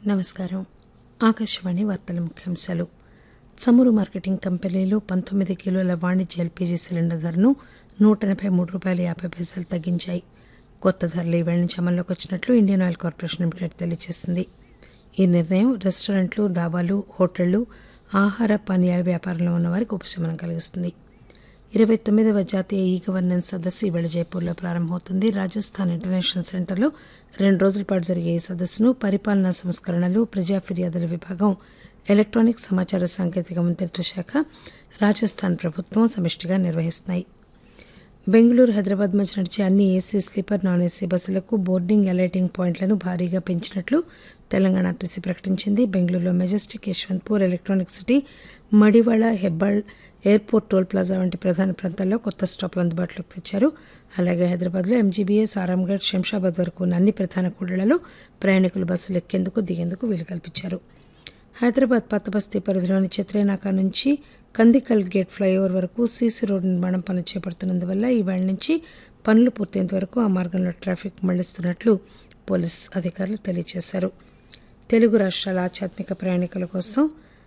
నమస్కారం ఆకాశవాణి వార్తల ముఖ్యాంశాలు చమురు మార్కెటింగ్ కంపెనీలు పంతొమ్మిది కిలోల వాణిజ్య ఎల్పీజీ సిలిండర్ ధరను నూట ఎనబై మూడు రూపాయల యాభై పైసలు తగ్గించాయి కొత్త ధరలు ఈవేళ నుంచి అమల్లోకి వచ్చినట్లు ఇండియన్ ఆయిల్ కార్పొరేషన్ లిమిటెడ్ తెలియజేసింది ఈ నిర్ణయం రెస్టారెంట్లు డాబాలు హోటళ్లు ఆహార పానీయాల వ్యాపారంలో ఉన్న వారికి ఉపశమనం కలిగిస్తుంది ఇరవై తొమ్మిదవ జాతీయ ఈ గవర్నెన్స్ సదస్సు ఈవేళ జైపూర్లో ప్రారంభమవుతుంది రాజస్థాన్ ఇంటర్నేషనల్ సెంటర్లో రెండు రోజుల పాటు జరిగే ఈ సదస్సును పరిపాలనా సంస్కరణలు ప్రజా ఫిర్యాదుల విభాగం ఎలక్ట్రానిక్ సమాచార సాంకేతిక మంత్రిత్వ శాఖ రాజస్థాన్ ప్రభుత్వం సమిష్టిగా నిర్వహిస్తున్నాయి బెంగళూరు హైదరాబాద్ మధ్య నడిచే అన్ని ఏసీ స్లీపర్ నాన్ ఏసీ బస్సులకు బోర్డింగ్ అలైటింగ్ పాయింట్లను భారీగా పెంచినట్లు తెలంగాణ ఆర్టీసీ ప్రకటించింది బెంగళూరులో Majestic Yeshwanthpur electronic city Madiwala Hebbal airport toll plaza వంటి ప్రధాన ప్రాంతాల్లో కొత్త స్టాపులు అందుబాటులోకి తెచ్చారు అలాగే హైదరాబాద్లో ఎంజీబీఎస్ ఆరాంఘడ్ శంషాబాద్ వరకు ఉన్న అన్ని ప్రధాన కూడళ్లలో ప్రయాణికులు బస్సులు ఎక్కేందుకు దిగేందుకు వీలు కల్పించారు హైదరాబాద్ పాత బస్తీ పరిధిలోని చిత్రేనాక నుంచి కందికల్ గేట్ ఫ్లైఓవర్ వరకు సీసీ రోడ్డు నిర్మాణం పనులు చేపడుతున్నందువల్ల ఈవేళ నుంచి పనులు పూర్తయ్యేంత వరకు ఆ మార్గంలో ట్రాఫిక్ మళ్లిస్తున్నట్లు పోలీస్ అధికారులు తెలియజేశారు తెలుగు రాష్ట్రాల ఆధ్యాత్మిక ప్రయాణికుల కోసం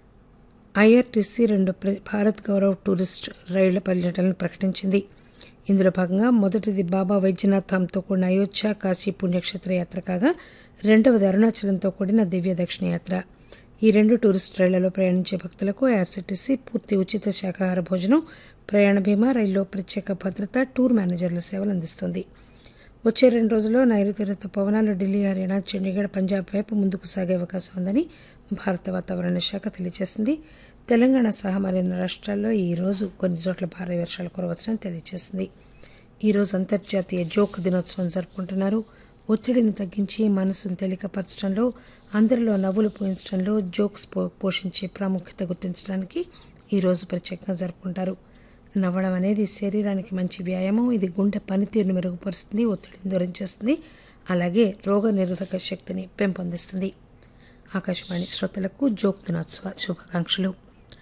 ఐఆర్టీసీ రెండు భారత్ గౌరవ్ టూరిస్ట్ రైళ్ల పర్యటనలను ప్రకటించింది ఇందులో భాగంగా మొదటిది బాబా వైద్యనాథ్ ధామ్తో కూడిన అయోధ్య కాశీ పుణ్యక్షేత్ర యాత్ర కాగా రెండవది అరుణాచలంతో కూడిన దివ్య దక్షిణ యాత్ర ఈ రెండు టూరిస్ట్ రైళ్లలో ప్రయాణించే భక్తులకు ఐఆర్సీటీసీ పూర్తి ఉచిత శాకాహార భోజనం ప్రయాణ బీమా రైల్లో ప్రత్యేక భద్రత టూర్ మేనేజర్ల సేవలు అందిస్తోంది వచ్చే రెండు రోజుల్లో నైరుతి ఋతుపవనాలు ఢిల్లీ హర్యానా చండీగఢ్ పంజాబ్ వైపు ముందుకు సాగే అవకాశం ఉందని భారత వాతావరణ శాఖ తెలియజేసింది తెలంగాణ సహా మరిన్ని రాష్ట్రాల్లో ఈ రోజు కొన్ని చోట్ల భారీ వర్షాలు కురవచ్చని తెలియజేసింది ఈ రోజు అంతర్జాతీయ జోక్ దినోత్సవం జరుపుకుంటున్నారు ఒత్తిడిని తగ్గించి మనసును తేలికపరచడంలో అందరిలో నవ్వులు పోయించడంలో జోక్స్ పోషించే ప్రాముఖ్యత గుర్తించడానికి ఈ రోజు ప్రత్యేకంగా జరుపుకుంటారు నవ్వడం అనేది శరీరానికి మంచి వ్యాయామం ఇది గుండె పనితీరును మెరుగుపరుస్తుంది ఒత్తిడిని దూరం చేస్తుంది అలాగే రోగ నిరోధక శక్తిని పెంపొందిస్తుంది ఆకాశవాణి శ్రోతలకు జోక్ దినోత్సవ శుభాకాంక్షలు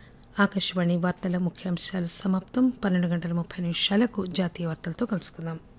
ఆకాశవాణి వార్తల ముఖ్యాంశాలు సమాప్తం పన్నెండు గంటల ముప్పై నిమిషాలకు జాతీయ వార్తలతో కలుసుకుందాం